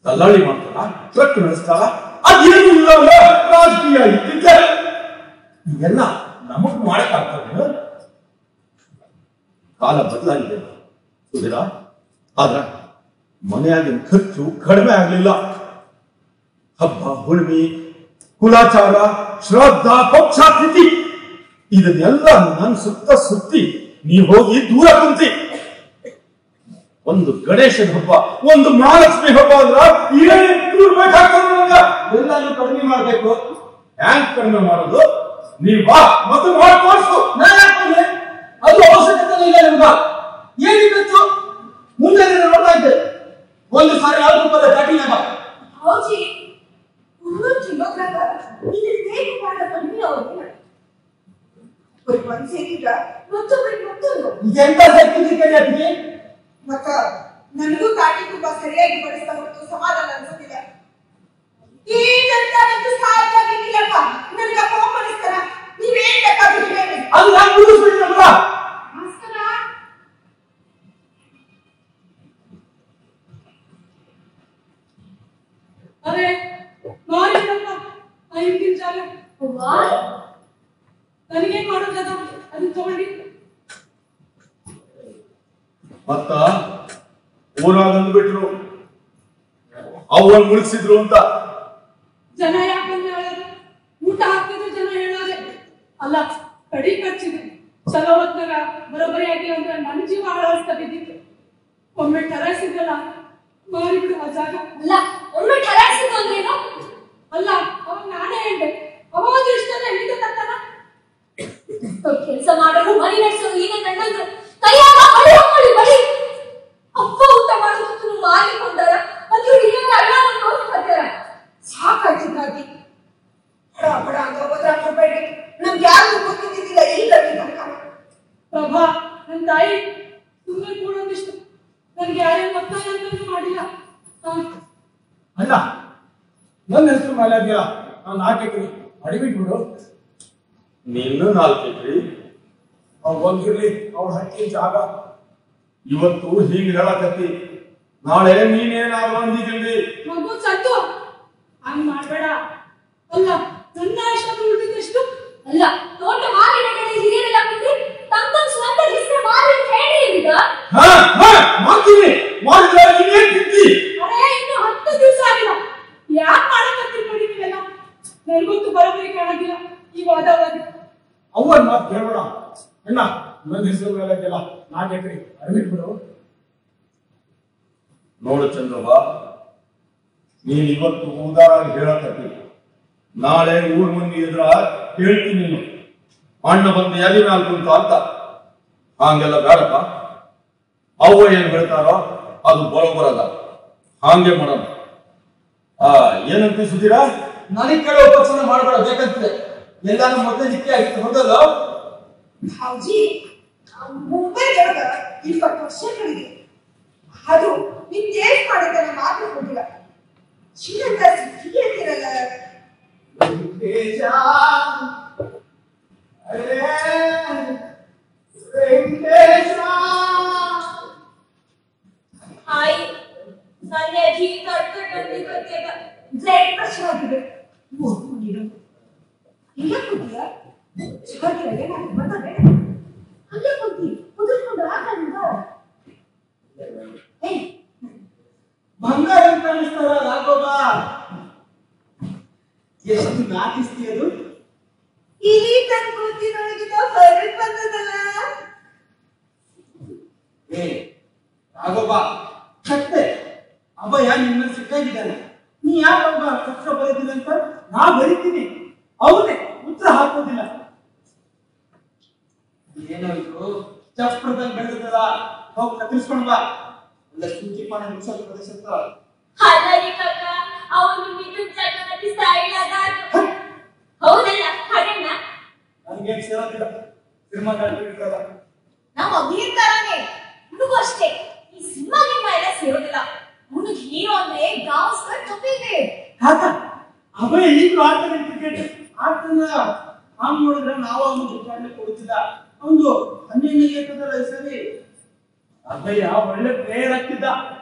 ದಲ್ಲಾಳಿ ಮಾಡ್ತಾರ ಟ್ರಕ್ ನಡೆಸ್ತಾರ ಅದೇನು ಇಲ್ಲ ಅಲ್ಲ ರಾಜಕೀಯ ಇದ್ದಿದ್ದೆ ಇವೆಲ್ಲ ನಮಗ್ ಮಾಡಕ್ ಆಗ್ತದೆ ಕಾಲ ಬದಲಾಗಿದೆ ಸುಧೀರ ಆದ್ರ ಮನೆಯಾಗಿನ ಖರ್ಚು ಕಡಿಮೆ ಆಗ್ಲಿಲ್ಲ ಹಬ್ಬ ಹುಣ್ಣಿಮೆ ಕುಲಾಚಾರ ಶ್ರದ್ಧಾ ಪಕ್ಷಾತಿಥಿ ಇದನ್ನೆಲ್ಲ ನನ್ ಸುತ್ತ ಸುತ್ತಿ ನೀ ಹೋಗಿ ದೂರ ಕುಂತಿ ಒಂದು ಗಣೇಶನ ಹಬ್ಬ ಒಂದು ಮಹಾಲಕ್ಷ್ಮಿ ಹಬ್ಬ ಅಂದ್ರ ಏನು ಬೇಕಾಗ್ತದೆ ನಂಗ ಎಲ್ಲಾನು ಕಡಿಮೆ ಮಾಡ್ಬೇಕು ಹ್ಯಾಂಗ್ ಕಡಿಮೆ ಮಾಡೋದು ನೀ ಬಾ ಮತ್ತು ಮಾಡಿ ತೋರ್ಸು ನಾನು ಹಾಕೊಂಡೆ ಅದು ಅವಶ್ಯಕತೆ ಇಲ್ಲ ನಿಮ್ಗ ಏನಿತ್ತು ಮುಂದೆ ನೀನು ನೋಡ್ತಾ ಇದ್ದೆ ಒಂದು ಸಾರಿ ಆರು ರೂಪಾಯಿ ದಾಟಿಲ್ಲ ಹೌಜಿ ಮುನ್ನೂರು ಕಿಲೋಗ್ರಾಮ್ ಇದು ಹೇಗೆ ಮಾಡ ಕಡಿಮೆ ಅವ್ರಿಗೆ ಒಬ್ಬರಿಗೆ ಒಂದು ಸೇರಿದ್ರ ಮತ್ತೊಬ್ಬರಿಗೆ ಮತ್ತೊಂದು ಎಂತ ಸರ್ಟಿಫಿಕೇಟ್ ಅದಕ್ಕೆ ಮತ್ತ ನನಗೂ ಕಾಟಿ ತುಪ್ಪ ಸರಿಯಾಗಿ ಬಡಿಸ್ತಾ ಹೊರತು ಸಮಾಧಾನ ಅನ್ಸೋದಿಲ್ಲ ಈಗಂತ ನಂದು ಸಾಧ್ಯ ಆಗಿಲ್ಲಪ್ಪ ನನಗೆ ಕೋಪ ಬಡಿಸ್ತಾರ ನೀವೇನ್ ಬೇಕಾದ್ರೂ ಹೇಳಿ ಅದು ನಾನು ಮುಗಿಸ್ಬಿಟ್ಟಿರಲ್ಲ ಭಾಸ್ಕರ अरे ಮಾರಿ ನಮ್ಮ ಐದು ದಿನ ಚಾಲ ನನಗೆ ಮಾಡೋದದ ಅದು ತಗೊಂಡಿ ಮತ್ತ ಊರಾಗ ಅಂದ್ಬಿಟ್ರು ಅವನ್ ಮುಳುಗಿಸಿದ್ರು ಅಂತ ಜನ ಯಾಕಂದ್ರೆ ಹೇಳೋದು ಊಟ ಹಾಕಿದ್ರೆ ಜನ ಹೇಳೋದೆ ಅಲ್ಲ ಕಡಿ ಖರ್ಚಿದೆ ಚಲೋ ಹೊತ್ನಾಗ ಬರೋಬ್ಬರಿ ಆಗಿ ಅಂದ್ರೆ ನನ್ನ ಜೀವ ಹಾಳಾಡ್ತಾ ಬಿದ್ದಿತ್ತು ಒಮ್ಮೆ ಟರಸಿದಲ್ಲ ಮಾರಿಬಿಡು ಆ ಜಾಗ ಅಲ್ಲ ಒಮ್ಮೆ ಕಲಾಯಿಸಿದ್ದು ಅಂದ್ರೇನು ಅಲ್ಲ ಅವಾಗ ನಾನೇ ಹೇಳ್ದೆ ಅವ ಒಂದು ಇಷ್ಟನೇ ಹೇಳಿದ ತರ್ತಾನ ಕೆಲಸ ಮಾಡೋರು ಮನೆ ನಡೆಸೋರು ಈಗ ಕಂಡಂದ್ರು ಕೈಯಾಗ ಬಳಿ ಹಾಕೊಳ್ಳಿ ಬಳಿ ಅಪ್ಪ ಊಟ ಮಾಡೋದಕ್ಕೆ ಮಾರಿಕೊಂಡಾರ ಮತ್ತು ಹಿರಿಯರ ಅಣ್ಣವನ್ನು ನೋಡ್ಕೊಳ್ತಾರ ಸಾಕಾಯ್ತು ದಾದಿ ಬಡ ಬಡ ಅಂತ ಹೋದ್ರ ಕೊಡ್ಬೇಡಿ ನಮ್ಗೆ ಯಾರಿಗೂ ಗೊತ್ತಿದ್ದಿಲ್ಲ ಇಲ್ಲ ತನಕ ಪ್ರಭಾ ನನ್ನ ತಾಯಿ ಸುಮ್ಮನೆ ಕೂಡೋದಿಷ್ಟು ನನಗೆ ಯಾರೇನು ಒತ್ತಾಯ ಅಂತಂದು ಮಾಡಿಲ್ಲ ಹಾ ಅಣ್ಣ ನನ್ನ ಹೆಸರು ಮೇಲೆ ಇದೆಯಲ್ಲ ನಾನು ಹಾಕಿದ್ದೀನಿ ಅಡಿಬಿಟ್ಬಿಡು ನೀನು ನಾಲ್ಕು ಎಕ್ರೆ ಒಂದಿರ್ಲಿ ಅವ್ರ ಹಕ್ಕಿ ಜಾಗ ಇವತ್ತು ಹೀಗೆ ಹೇಳಕತ್ತಿ ನಾಳೆ ನೀನೇನಾದ್ರು ಅಂದಿದ್ದೀನಿ ಮಗು ಸತ್ತು ಹಂಗ್ ಮಾಡ್ಬೇಡ ಅಲ್ಲ ನನ್ನ ಅಷ್ಟು ಉಳಿದಿದ್ದೆಷ್ಟು ಅಲ್ಲ ತೋಟ ಮಾರಿನ ಕಡೆ ಹಿರಿಯರೆಲ್ಲ ಕುಂತು ತಮ್ಮ ತಮ್ಮ ಸ್ವಂತ ಹೆಸರು ಮಾರಿ ಅಂತ ಹೇಳಿ ಈಗ ಹಾ ಹಾ ಮಾಡ್ತೀನಿ ಮಾಡಿದ್ರೆ ನೀನೇನ್ ತಿಂತಿ ಅರೇ ಇನ್ನು ಹತ್ತು ದಿವಸ ಆಗಿಲ್ಲ ಯಾಕೆ ಮಾಡಕತ್ತೀರಿ ನೋಡಿ ನೀವೆಲ್ಲ ನನಗಂತೂ ಬರೋಬ್ಬರಿ ಕಾಣೋದಿಲ್ಲ ಈ ವಾದವಾದ ಅವನ್ ಮಾತು ಕೇಳಬೇಡ ಅಣ್ಣ ನನ್ನ ಹೆಸರು ಮೇಲೆ ಇದೆಯಲ್ಲ ನಾಲ್ಕು ಎಕರೆ ಅಡಿಬಿಟ್ಬಿಡು ನೋಡು ಚಂದ್ರವ್ವ ನೀನ್ ಇವತ್ತು ಉದಾರ ಹೇಳಕತ್ತಿ ನಾಳೆ ಊರ್ ಮಂದಿ ಎದುರ ಹೇಳ್ತೀನಿ ನೀನು ಅಣ್ಣ ಬಂದು ಎಲ್ಲಿ ಮ್ಯಾಲ್ ಕುಂತ ಅಂತ ಹಂಗೆಲ್ಲ ಬೇಡಪ್ಪ ಅವ್ವ ಏನ್ ಹೇಳ್ತಾರೋ ಅದು ಬರೋಬರದ ಹಾಗೆ ಮಾಡೋಣ ಆ ಏನಂತ ಸುಧೀರ ನನಗೆ ಕೇಳೋ ಉಪಚಾರ ಮಾಡಬೇಡ ಬೇಕಂತಿದೆ ಎಲ್ಲಾನು ಮೊದಲೇ ನಿತ್ಯ ಆಗಿತ್ತು ಹೌದಲ್ಲ ಹೌಜಿ ಮುಂಬೈ ಒಳಗ ಇಪ್ಪತ್ತು ವರ್ಷಗಳಿಗೆ ಅದು ನಿನ್ ಟೇಸ್ಟ್ ಮಾಡಿದ್ರೆ ಮಾತ್ರ ಹೋಗಿಲ್ಲ ಶ್ರೀಲಂಕಾ ಸಿಕ್ಕಿ ಅಂತಿರಲ್ಲ ವೆಂಕಟೇಶ ಅರೇ ವೆಂಕಟೇಶ ಹಾಯ್ ನನ್ನ ಅಜ್ಜಿ ದೊಡ್ಡ ಗಂಡಿ ಗೊತ್ತಿಲ್ಲ ಬ್ಲಡ್ ಪ್ರೆಷರ್ ಆಗಿದೆ ಓದ್ಕೊಂಡಿರು ಇಲ್ಲ ಕೂತಿಯ ಚಿಕ್ಕಕ್ಕೆ ನಾನು ಬಂದರೆ ಅಲ್ಲೇ ಕೂತಿ ಕುದುರ್ಕೊಂಡು ಹಾಕಂದ ಏ ಬಂಗಾರ ಅಂತ ಅನಿಸ್ತಾರ ರಾಘವ ಎಷ್ಟು ನಾಟಿಸ್ತಿ ಅದು ಇಲ್ಲಿ ತನ್ನ ಕೂತಿನೊಳಗಿನ ಹೊರಗೆ ಬಂದದಲ್ಲ ಏ ರಾಘವ ಕತ್ತೆ ಅಭಯ ನಿನ್ನ ಸಿಕ್ಕಾಗಿದ್ದಾನೆ ನೀ ಯಾಕೆ ಅವಾಗ ಕಷ್ಟ ಬರೀತೀನಿ ಅಂತ ನಾ ಬರೀತೀನಿ ಅವನೇ ಉತ್ತರ ಹಾಕೋದಿಲ್ಲ ಏನೋ ಇದು ಚಪ್ರದಲ್ಲಿ ಬೆಳೆದಲ್ಲ ಹೋಗಿ ಕತ್ತರಿಸ್ಕೊಂಡು ಬಾ ಎಲ್ಲ ಸೂಚಿ ಪಾನ ಮುಗಿಸೋದು ಪ್ರದೇಶ ಅಲ್ಲ ರೀ ಕಾಕ ಅವನು ಮಿಥುನ್ ಚಕ್ರವರ್ತಿ ಸ್ಟೈಲ್ ಅದಾರು ಹೌದಲ್ಲ ಹಾಗಣ್ಣ ನನಗೆ ಸೇರೋದಿಲ್ಲ ಸಿನಿಮಾ ಕಂಡಿರ್ತದ ನಮ್ಮ ಅಭಿನೇತಾರನೇ ಹುಡುಗ ಅಷ್ಟೇ ಈ ಸಿನಿಮಾ ಗಿಮ್ಮ ಎಲ್ಲ ಸೇರೋದಿಲ್ಲ ಹುಡುಗ ಹೀರೋ ಅಂದ್ರೆ ಗಾವಸ್ಕರ್ ಜೊತೆಗೆ ಹಾಕ ಅಭಯ ಈಗಲೂ ಆಡ್ತಾನೆ ಕ್ರಿಕೆಟ್ ಆಡ್ತಾನ ಹಾಂ ನೋಡಿದ್ರೆ ನಾವು ಅವನು ಬಿಟ್ಟಾಡ್ಲೆ ಕೊಡ್ತಿದ್ದ ಅವನು ಹನ್ನೆರಡನೇ ಏಕದಲ್ಲ ಈ ಸರಿ ಅಭಯ ಒಳ್ಳೆ ಪ್ಲೇಯರ್ ಆಗ್ತಿದ್ದ